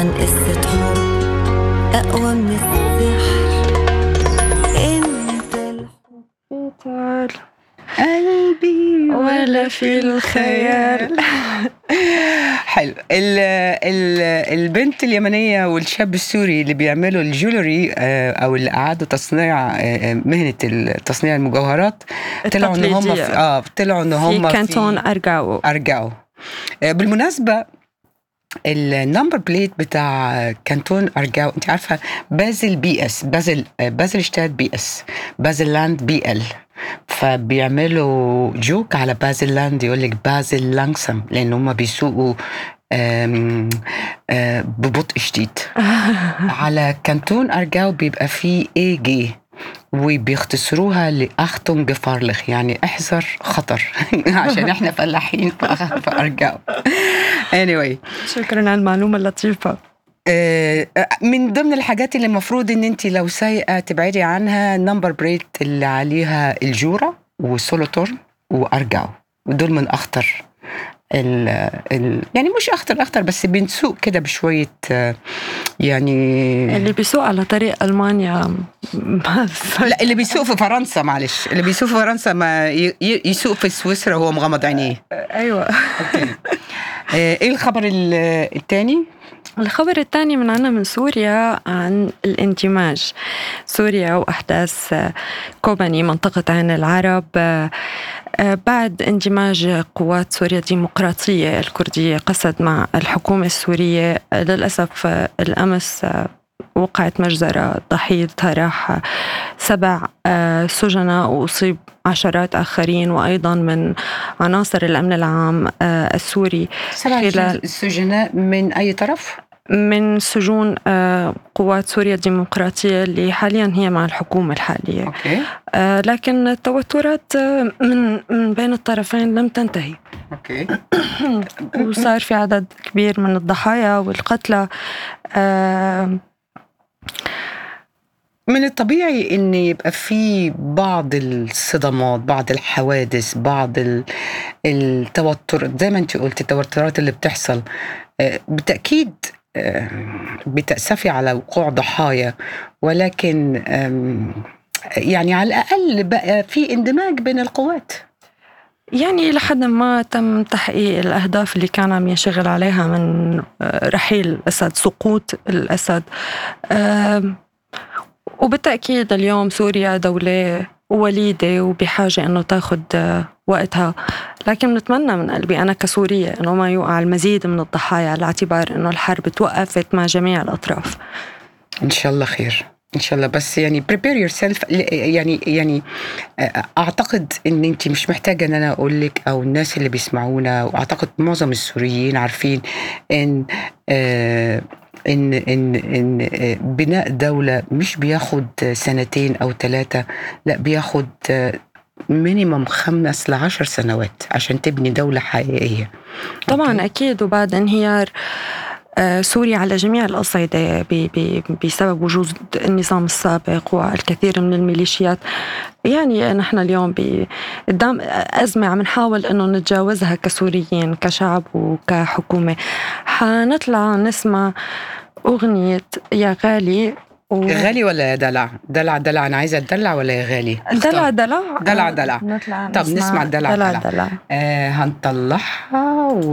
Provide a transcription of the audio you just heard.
عن قصة حب أقوى من السحر انت الحب تعال قلبي ولا في الخيال حلو ال ال البنت اليمنيه والشاب السوري اللي بيعملوا الجولري آه، او اللي قعدوا تصنيع آه، آه، مهنه تصنيع المجوهرات طلعوا ان هم في التقليدية. اه طلعوا ان هم في كانتون أرجاو ارجعوا آه، بالمناسبه النمبر بليت بتاع كانتون ارجاو انت عارفه بازل بي اس بازل آه، بازل شتات بي اس بازل لاند بي ال فبيعملوا جوك على بازل لاند يقول لك بازل لانسم لان هم بيسوقوا آم، آه، ببطء شديد على كانتون ارجاو بيبقى فيه اي جي وبيختصروها لأختم جفارلخ يعني احذر خطر عشان احنا فلاحين في في ارجاو anyway شكرا على المعلومة اللطيفة آه، من ضمن الحاجات اللي المفروض ان انت لو سايقه تبعدي عنها نمبر بريت اللي عليها الجوره والسولوتورن وارجاو ودول من اخطر ال ال يعني مش اخطر اخطر بس بنسوق كده بشويه آه، يعني اللي بيسوق على طريق ألمانيا ما لا اللي بيسوق في فرنسا معلش اللي بيسوق في فرنسا ما ي- ي- يسوق في سويسرا وهو مغمض عينيه أيوة آه، ايه الخبر ال- التاني الخبر الثاني من عنا من سوريا عن الاندماج سوريا وأحداث آه، كوباني منطقة عين العرب آه، آه، بعد اندماج قوات سوريا الديمقراطية الكردية قسد مع الحكومة السورية آه، للأسف آه، الأمس آه، وقعت مجزرة ضحيتها راح سبع آه، سجناء وأصيب عشرات آخرين وأيضا من عناصر الأمن العام آه، السوري سبع خلال- السجناء من اي طرف؟ من سجون آه، قوات سوريا الديمقراطية اللي حاليا هي مع الحكومة الحالية اوكي آه، لكن التوترات آه، من من بين الطرفين لم تنتهي اوكي وصار في عدد كبير من الضحايا والقتلى آه، من الطبيعي ان يبقى في بعض الصدمات بعض الحوادث بعض ال- التوتر زي ما انت قلت التوترات اللي بتحصل آه، بالتاكيد آه، بتاسفي على وقوع ضحايا ولكن آم، يعني على الاقل بقى في اندماج بين القوات يعني لحد ما تم تحقيق الأهداف اللي كان عم ينشغل عليها من آه، رحيل الأسد سقوط الأسد آم، وبالتأكيد اليوم سوريا دولة وليدة وبحاجة أنه تاخد آه، وقتها لكن نتمنى من قلبي أنا كسورية أنه ما يوقع المزيد من الضحايا على اعتبار أنه الحرب توقفت مع جميع الأطراف ان شاء الله خير ان شاء الله بس يعني prepare yourself ل- يعني يعني اعتقد ان انت مش محتاجه ان انا اقول لك او الناس اللي بيسمعونا واعتقد معظم السوريين عارفين ان آه، ان ان ان آه، بناء دوله مش بياخد سنتين او ثلاثه لا بياخد مينيمم خمس لعشر سنوات عشان تبني دولة حقيقية طبعا أوكي. أكيد وبعد انهيار آه، سوريا على جميع الأصعدة ب- ب- بسبب وجود النظام السابق والكثير من الميليشيات يعني نحن اليوم ب- قدام أزمة عم نحاول إنه نتجاوزها كسوريين كشعب وكحكومة حنطلع نسمع أغنية يا غالي و... غالي ولا يا دلع دلع دلع أنا عايزة الدلع ولا يا غالي دلع دلع دلع دلع. نطلع طب نسمع دلع دلع, دلع. دلع. آه هنطلعها